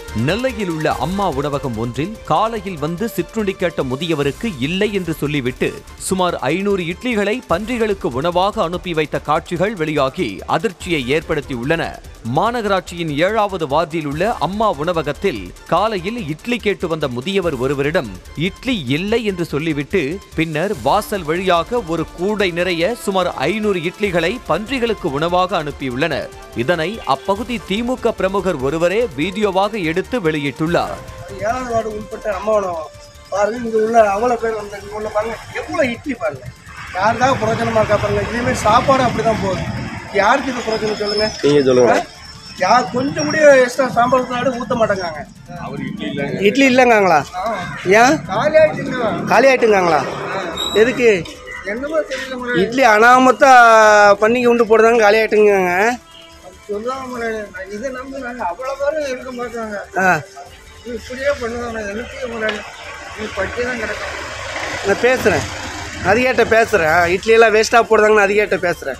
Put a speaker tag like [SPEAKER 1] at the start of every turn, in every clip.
[SPEAKER 1] நெல்லையில் உள்ள அம்மா உணவகம் ஒன்றில் காலையில் வந்து சிற்றுண்டி கேட்ட முதியவருக்கு இல்லை என்று சொல்லிவிட்டு சுமார் ஐநூறு இட்லிகளை பன்றிகளுக்கு உணவாக அனுப்பி வைத்த காட்சிகள் வெளியாகி அதிர்ச்சியை ஏற்படுத்தியுள்ளன மாநகராட்சியின் ஏழாவது வார்டில் உள்ள அம்மா உணவகத்தில் காலையில் இட்லி கேட்டு வந்த முதியவர் ஒருவரிடம் இட்லி இல்லை என்று சொல்லிவிட்டு பின்னர் வாசல் வழியாக ஒரு கூடை நிறைய சுமார் ஐநூறு இட்லிகளை பன்றிகளுக்கு உணவாக அனுப்பியுள்ளனர் இதனை அப்பகுதி திமுக பிரமுகர் ஒருவரே வீடியோவாக எடுத்து வெளியிட்டுள்ளார்
[SPEAKER 2] ஏழாவது வார்டு உட்பட்ட அம்மா உணவகம் பாருங்க இங்கே உள்ள அவ்வளோ பேர் வந்து இங்கே உள்ள பாருங்க எவ்வளோ இட்லி பாருங்க யாருக்காக பிரயோஜனமா இருக்கா பாருங்க இதேமே சாப்பாடு அப்படி தான் போகுது யாருக்கு இது பிரயோஜனம் சொல்லுங்க
[SPEAKER 3] நீங்க சொல்லுங்க
[SPEAKER 2] யார் கொஞ்சம் கூட எக்ஸ்ட்ரா சாம்பார் ஊற்றினாடு ஊற்ற மாட்டேங்காங்க இட்லி இல்லைங்காங்களா ஏன் காலி ஆயிட்டுங்காங்களா எதுக்கு
[SPEAKER 4] என்னமோ தெரியல
[SPEAKER 2] இட்லி அனாமத்தா பண்ணிக்கு உண்டு போடுறாங்க காலி ஆயிட்டுங்காங்க
[SPEAKER 4] சொல்லாம இதை நம்பி நாங்கள் அவ்வளோ பேரும் இருக்க மாட்டாங்க
[SPEAKER 2] ஆ
[SPEAKER 4] இப்படியே பண்ணுவாங்க எனக்கு முன்னாடி நீ பட்டி தான் கிடக்கும்
[SPEAKER 2] நான் பேசுகிறேன் அதிகேட்ட பேசுகிறேன் இட்லியெல்லாம் வேஸ்ட்டாக போடுறாங்கன்னு அதிகேட்ட பேசுகிறேன்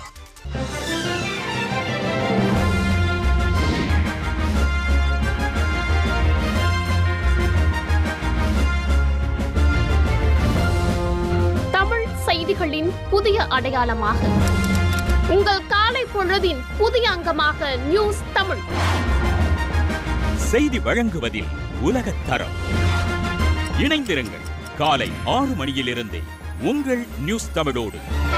[SPEAKER 5] தமிழ் செய்திகளின் புதிய அடையாளமாக உங்கள் காலை பொழுதின் புதிய அங்கமாக நியூஸ் தமிழ்
[SPEAKER 6] செய்தி வழங்குவதில் உலகத் தரம் இணைந்திருங்கள் காலை ஆறு மணியிலிருந்தே உங்கள் நியூஸ் தமிழோடு